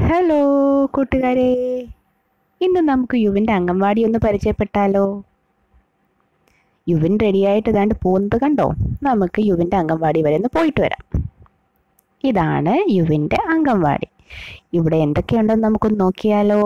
hello കൂട്ടുകാരെ ഇന്ന് നമുക്ക് യുവിൻ്റെ അംഗൻവാടി ഒന്ന് പരിചയപ്പെട്ടാലോ യുവിൻ റെഡിയായിട്ട് ഇതാണ്ട് പോകുന്നത് കണ്ടോ നമുക്ക് യുവിൻ്റെ അംഗൻവാടി വരെ ഒന്ന് പോയിട്ട് വരാം ഇതാണ് യുവിൻ്റെ അംഗൻവാടി ഇവിടെ എന്തൊക്കെയുണ്ടെന്ന് നമുക്കൊന്ന് നോക്കിയാലോ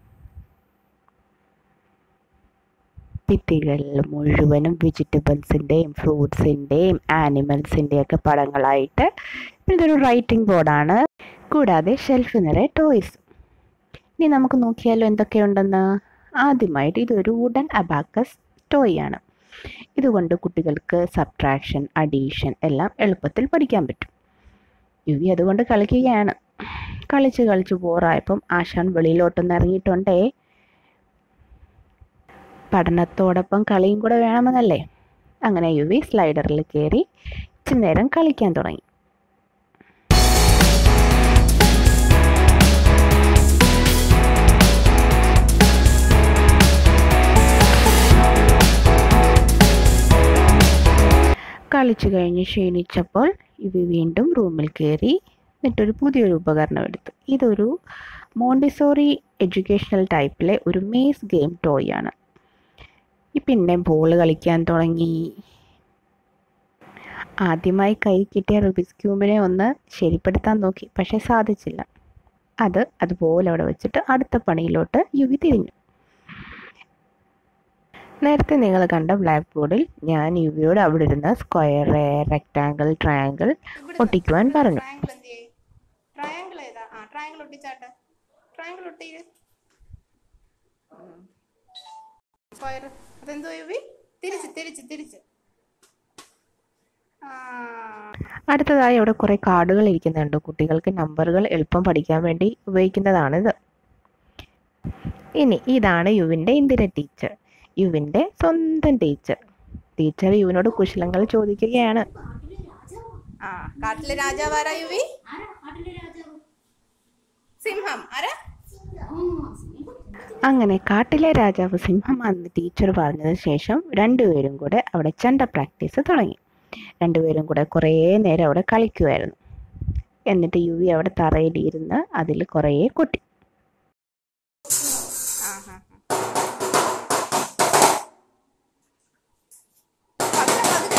ഭിത്തികൾ മുഴുവനും വെജിറ്റബിൾസിൻ്റെയും ഫ്രൂട്ട്സിൻ്റെയും ആനിമൽസിൻ്റെയും ഒക്കെ പടങ്ങളായിട്ട് ഇതൊരു റൈറ്റിംഗ് ബോർഡാണ് കൂടാതെ ഷെൽഫ് നിറയെ ടോയ്സ് ഇനി നമുക്ക് നോക്കിയാലോ എന്തൊക്കെയുണ്ടെന്ന് ആദ്യമായിട്ട് ഇതൊരു വുഡൻ അബാക്കസ് ടോയ് ആണ് ഇതുകൊണ്ട് കുട്ടികൾക്ക് സബ്ട്രാക്ഷൻ അഡീഷൻ എല്ലാം എളുപ്പത്തിൽ പഠിക്കാൻ പറ്റും യുവി അതുകൊണ്ട് കളിക്കുകയാണ് കളിച്ച് കളിച്ച് ബോറായപ്പം ആശാൻ വെളിയിലോട്ടൊന്ന് ഇറങ്ങിയിട്ടുണ്ടേ പഠനത്തോടൊപ്പം കളിയും കൂടെ വേണമെന്നല്ലേ അങ്ങനെ യുവി സ്ലൈഡറിൽ കയറി ഇച്ചിരി നേരം കളിക്കാൻ തുടങ്ങി കളിച്ചു കഴിഞ്ഞ് ക്ഷീണിച്ചപ്പോൾ ഇവ വീണ്ടും റൂമിൽ കയറി എന്നിട്ടൊരു പുതിയൊരു ഉപകരണം എടുത്തു ഇതൊരു മോണ്ടിസോറി എഡ്യൂക്കേഷണൽ ടൈപ്പിലെ ഒരു മേസ് ഗെയിം ടോയ് ആണ് ഈ പിന്നെ ബോൾ കളിക്കാൻ തുടങ്ങി ആദ്യമായി കൈ കിട്ടിയ റുബിസ് ക്യൂബിനെ ഒന്ന് ശരിപ്പെടുത്താൻ നോക്കി പക്ഷെ സാധിച്ചില്ല അത് അതുപോലെ അവിടെ വെച്ചിട്ട് അടുത്ത പണിയിലോട്ട് യുവി തിരിഞ്ഞു നേരത്തെ നിങ്ങൾ കണ്ട ബ്ലാക്ക് ബോർഡിൽ ഞാൻ യുവിയോട് അവിടെ ഇരുന്ന് സ്ക്വയർ റെക്റ്റാങ്കിൾ ട്രയാങ്കിൾ ഒട്ടിക്കുവാൻ പറഞ്ഞു ട്രയാങ്കിൾ ഏതാ ആ ട്രയാങ്കിൾ ഒട്ടിച്ചാട്ടെ ട്രയാങ്കിൾ ഒട്ടിയിര് സ്ക്വയർ അതെന്തോ യുവി തിരിച്ച് തിരിച്ച് തിരിച്ച് ആ അടുത്തതായി അവിടെ കുറേ കാർഡുകൾ ഇരിക്കുന്നുണ്ട് കുട്ടികൾക്ക് നമ്പറുകൾ എളുപ്പം പഠിക്കാൻ വേണ്ടി ഉപയോഗിക്കുന്നതാണിത് ഇനി ഇതാണ് യുവിൻ്റെ ഇന്ദിര ടീച്ചർ യുവിൻ്റെ സ്വന്തം ടീച്ചർ ടീച്ചർ യുവിനോട് കുശലങ്ങൾ ചോദിക്കുകയാണ് ആ കാട്ടിലെ രാജാവാരാ യുവി സിംഹം ആരാ അങ്ങനെ കാട്ടിലെ രാജാവ് സിംഹമാണെന്ന് ടീച്ചർ പറഞ്ഞതിന് ശേഷം രണ്ടുപേരും കൂടെ അവിടെ ചണ്ട പ്രാക്ടീസ് തുടങ്ങി രണ്ടുപേരും കൂടെ കുറേ നേരം അവിടെ കളിക്കുമായിരുന്നു എന്നിട്ട് യുവി അവിടെ തറയിലിരുന്ന് അതിൽ കുറേ കൊട്ടി ആ ഹാ പതുക്കെ പതുക്കെ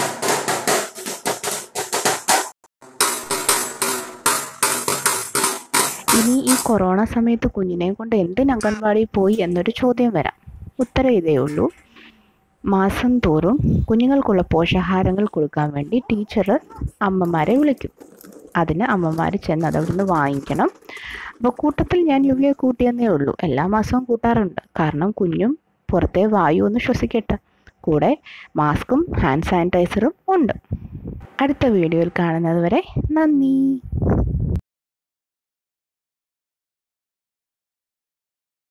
ഇനി ഈ കൊറോണ സമയത്ത് കുഞ്ഞിനെ കൊണ്ട് എന്തിന് അംഗൻവാടി പോയി എന്നൊരു ചോദ്യം വരാം ഉത്തരം ഇതേ ഉള്ളൂ മാസം തോറും കുഞ്ഞുങ്ങൾക്കുള്ള പോഷകാഹാരങ്ങൾ കൊടുക്കാൻ വേണ്ടി ടീച്ചർ അമ്മമാരെ വിളിക്കും അതിന് അമ്മമാർ ചെന്ന് അത് അവിടുന്ന് വാങ്ങിക്കണം അപ്പോൾ കൂട്ടത്തിൽ ഞാൻ യുവിയെ കൂട്ടിയെന്നേ ഉള്ളൂ എല്ലാ മാസവും കൂട്ടാറുണ്ട് കാരണം കുഞ്ഞും പുറത്തെ വായു ഒന്ന് ശ്വസിക്കട്ടെ കൂടെ മാസ്കും ഹാൻഡ് സാനിറ്റൈസറും ഉണ്ട് അടുത്ത വീഡിയോയിൽ കാണുന്നത് വരെ നന്ദി